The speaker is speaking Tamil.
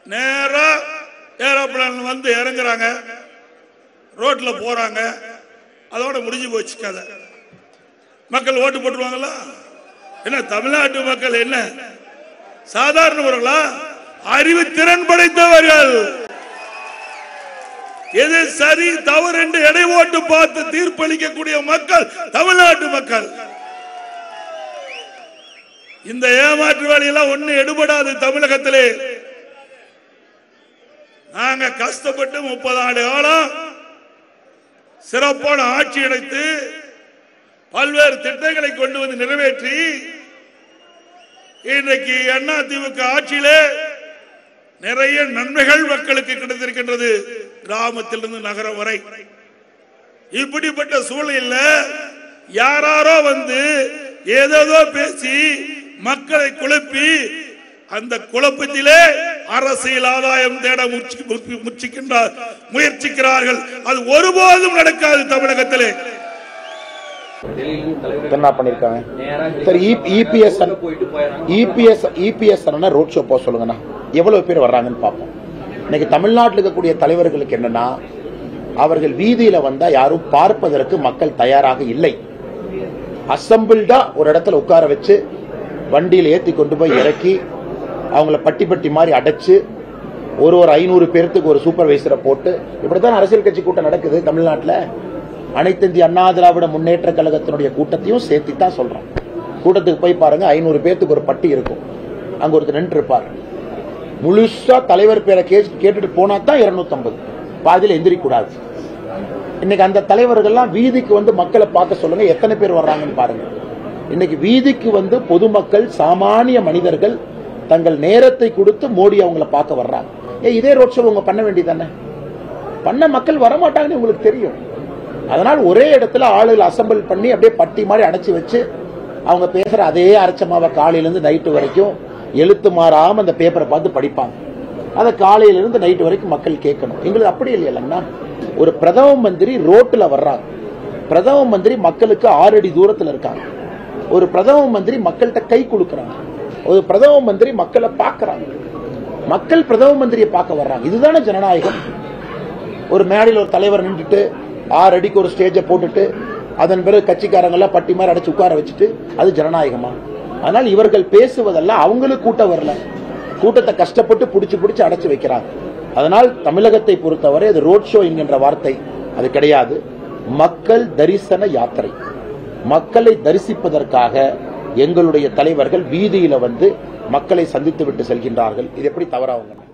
நேரா ஏரோப்ளேன் வந்து இறங்குறாங்க ரோட்ல போறாங்க அதோட முடிஞ்சு போச்சு கதை மக்கள் ஓட்டு போட்டுருவாங்களா என்ன தமிழ்நாட்டு மக்கள் என்ன சாதாரணவர்களா அறிவு திறன் படைத்தவர்கள் எது சரி தவறு என்று எடை ஓட்டு பார்த்து தீர்ப்பளிக்கக்கூடிய மக்கள் தமிழ்நாட்டு மக்கள் இந்த ஏமாற்று வேலையெல்லாம் ஒண்ணு எடுபடாது தமிழகத்திலே நாங்க கஷ்டப்பட்டு முப்பது ஆண்டு காலம் சிறப்பான ஆட்சி அடைத்து பல்வேறு திட்டங்களை கொண்டு வந்து நிறைவேற்றி இன்றைக்கு அண்ணா திமுக ஆட்சியிலே நிறைய நன்மைகள் மக்களுக்கு கிடைத்திருக்கின்றது கிராமத்திலிருந்து நகரம் வரை இப்படிப்பட்ட சூழலில் யாராரோ வந்து ஏதேதோ பேசி மக்களை குழப்பி அந்த குழப்பத்திலே அரசியல் ஆதாயம் தேட முயற்சி- முயற்சி- முயற்சிக்கின்றார் முயற்சிக்கிறார்கள் அது ஒருபோதும் நடக்காது தமிழகத்திலே டெல்லியிலிருந்து தலைவர் என்ன பண்ணிருக்காங்க நேரா சரி இபிஎஸ் போயிட்டு போயிடறாங்க இபிஎஸ் இபிஎஸ் ரோட் ஷோ போக சொல்லுங்கண்ணா எவ்வளவு பேர் வர்றாங்கன்னு பார்ப்போம் இன்னைக்கு தமிழ்நாட்டில் இருக்கக்கூடிய தலைவர்களுக்கு என்னன்னா அவர்கள் வீதியில வந்தா யாரும் பார்ப்பதற்கு மக்கள் தயாராக இல்லை அசம்பிள்டா ஒரு இடத்துல உட்கார வச்சு வண்டியில ஏத்தி கொண்டு போய் இறக்கி அவங்கள பட்டி பட்டி மாதிரி அடைச்சு ஒரு ஒரு ஐநூறு பேர்த்துக்கு ஒரு சூப்பர்வைசரை போட்டு இப்படித்தான் அரசியல் கட்சி கூட்டம் நடக்குது தமிழ்நாட்டில் அனைத்து இந்திய அண்ணா திராவிட முன்னேற்ற கழகத்தினுடைய கூட்டத்தையும் சேர்த்து தான் சொல்றோம் கூட்டத்துக்கு போய் பாருங்க ஐநூறு பேர்த்துக்கு ஒரு பட்டி இருக்கும் அங்க ஒருத்தர் நின்று இருப்பார் முழுசா தலைவர் பேரை கே- கேட்டுட்டு போனா தான் இருநூத்தம்பது பாதியில் எந்திரிக்க கூடாது இன்னைக்கு அந்த தலைவர்கள்லாம் வீதிக்கு வந்து மக்களை பார்க்க சொல்லுங்க எத்தனை பேர் வர்றாங்கன்னு பாருங்க இன்னைக்கு வீதிக்கு வந்து பொதுமக்கள் சாமானிய மனிதர்கள் தங்கள் நேரத்தை கொடுத்து மோடி அவங்கள பார்க்க வர்றாங்க ஏ இதே ரோட் ஷோ உங்க பண்ண வேண்டியதானே பண்ண மக்கள் வரமாட்டாங்கன்னு உங்களுக்கு தெரியும் அதனால் ஒரே இடத்துல ஆளுகள் அசம்பிள் பண்ணி அப்படியே பட்டி மாதிரி அடைச்சு வச்சு அவங்க பேசுற அதே அரைச்சமாவை காலையிலேருந்து நைட்டு வரைக்கும் எழுத்து மாறாம அந்த பேப்பரை பார்த்து படிப்பாங்க அதை காலையிலிருந்து நைட்டு வரைக்கும் மக்கள் கேட்கணும் எங்களுக்கு அப்படி இல்லைல்லங்கண்ணா ஒரு பிரதம மந்திரி ரோட்ல வர்றாங்க பிரதம மந்திரி மக்களுக்கு ஆறு அடி தூரத்துல இருக்காங்க ஒரு பிரதம மந்திரி மக்கள்கிட்ட கை கொடுக்கறாங்க ஒரு பிரதம மந்திரி மக்களை பார்க்கறாங்க மக்கள் பிரதம மந்திரியை பார்க்க வர்றாங்க இதுதானே ஜனநாயகம் ஒரு மேடையில் ஒரு தலைவர் நின்றுட்டு ஆறு அடிக்கு ஒரு ஸ்டேஜை போட்டுட்டு அதன் பிறகு கட்சிக்காரங்க எல்லாம் பட்டி மாதிரி அடைச்சு உட்கார வச்சுட்டு அது ஜனநாயகமா ஆனால் இவர்கள் பேசுவதெல்லாம் அவங்களுக்கு கூட்டம் வரல கூட்டத்தை கஷ்டப்பட்டு புடிச்சு புடிச்சு அடைச்சு வைக்கிறாங்க அதனால் தமிழகத்தை பொறுத்தவரை அது ரோட் ஷோ என்கின்ற வார்த்தை அது கிடையாது மக்கள் தரிசன யாத்திரை மக்களை தரிசிப்பதற்காக எங்களுடைய தலைவர்கள் வீதியில வந்து மக்களை சந்தித்து விட்டு செல்கின்றார்கள் இது எப்படி தவறாகுங்க